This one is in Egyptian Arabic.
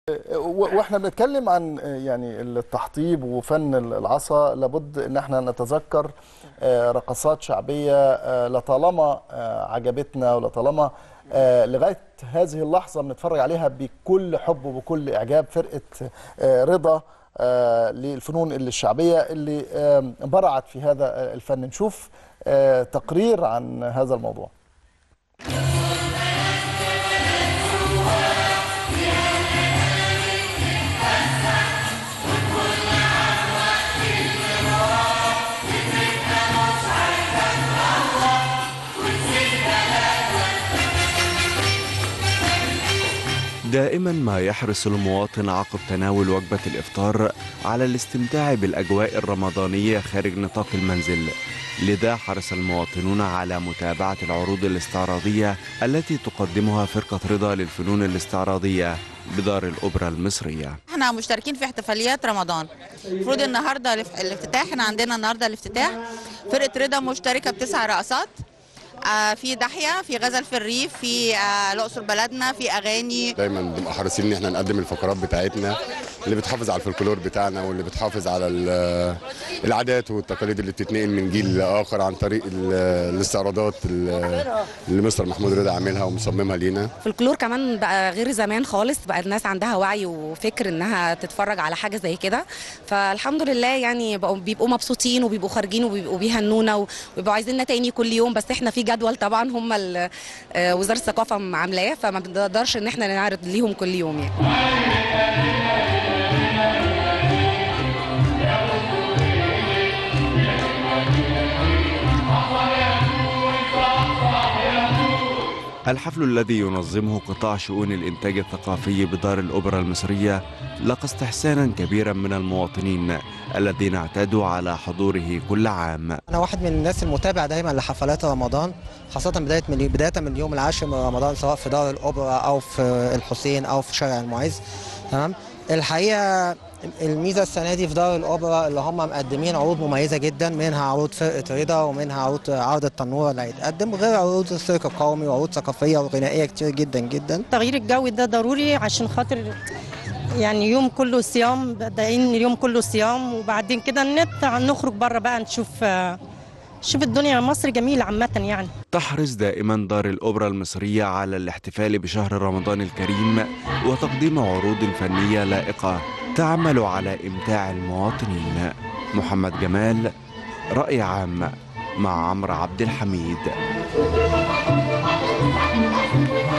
واحنا بنتكلم عن يعني التحطيب وفن العصا لابد ان احنا نتذكر رقصات شعبيه لطالما عجبتنا ولطالما لغايه هذه اللحظه بنتفرج عليها بكل حب وبكل اعجاب فرقه رضا للفنون الشعبيه اللي برعت في هذا الفن نشوف تقرير عن هذا الموضوع دائما ما يحرص المواطن عقب تناول وجبة الإفطار على الاستمتاع بالأجواء الرمضانية خارج نطاق المنزل لذا حرص المواطنون على متابعة العروض الاستعراضية التي تقدمها فرقة رضا للفنون الاستعراضية بدار الأوبرا المصرية احنا مشتركين في احتفاليات رمضان المفروض النهارده الافتتاح احنا عندنا النهارده الافتتاح فرقة رضا مشتركة بتسع رقصات آه في دحية في غزل في الريف في آه الأقصر بلدنا في أغاني دايما بنبقى حريصين ان احنا نقدم الفقرات بتاعتنا اللي بتحافظ على الفولكلور بتاعنا واللي بتحافظ على العادات والتقاليد اللي بتتنقل من جيل لاخر عن طريق الاستعراضات اللي مستر محمود رضا عاملها ومصممها لينا الفولكلور كمان بقى غير زمان خالص بقى الناس عندها وعي وفكر انها تتفرج على حاجه زي كده فالحمد لله يعني بقوا بيبقوا مبسوطين وبيبقوا خارجين وبيبقوا بيهنونا وبيبقوا عايزيننا تاني كل يوم بس احنا في جدول طبعا هم وزاره الثقافه عاملاه فما بنقدرش ان احنا نعرض ليهم كل يوم يعني الحفل الذي ينظمه قطاع شؤون الإنتاج الثقافي بدار الأوبرا المصرية لقى استحسانا كبيرا من المواطنين الذين اعتادوا على حضوره كل عام أنا واحد من الناس المتابع دايما لحفلات رمضان خاصة بداية من بداية من اليوم العاشر من رمضان سواء في دار الأوبرا أو في الحسين أو في شارع المعز تمام الحقيقة الميزه السنه دي في دار الاوبرا اللي هم مقدمين عروض مميزه جدا منها عروض فرقه رضا ومنها عروض عرض التنوره اللي هيتقدم غير عروض السيرك القومي وعروض ثقافيه وغنائيه كتير جدا جدا تغيير الجو ده ضروري عشان خاطر يعني يوم كله صيام بادئين اليوم كله صيام وبعدين كده نطلع نخرج بره بقى نشوف شوف الدنيا مصر جميلة عامة يعني تحرص دائما دار الأوبرا المصرية على الاحتفال بشهر رمضان الكريم وتقديم عروض فنية لائقة تعمل على إمتاع المواطنين محمد جمال رأي عام مع عمرو عبد الحميد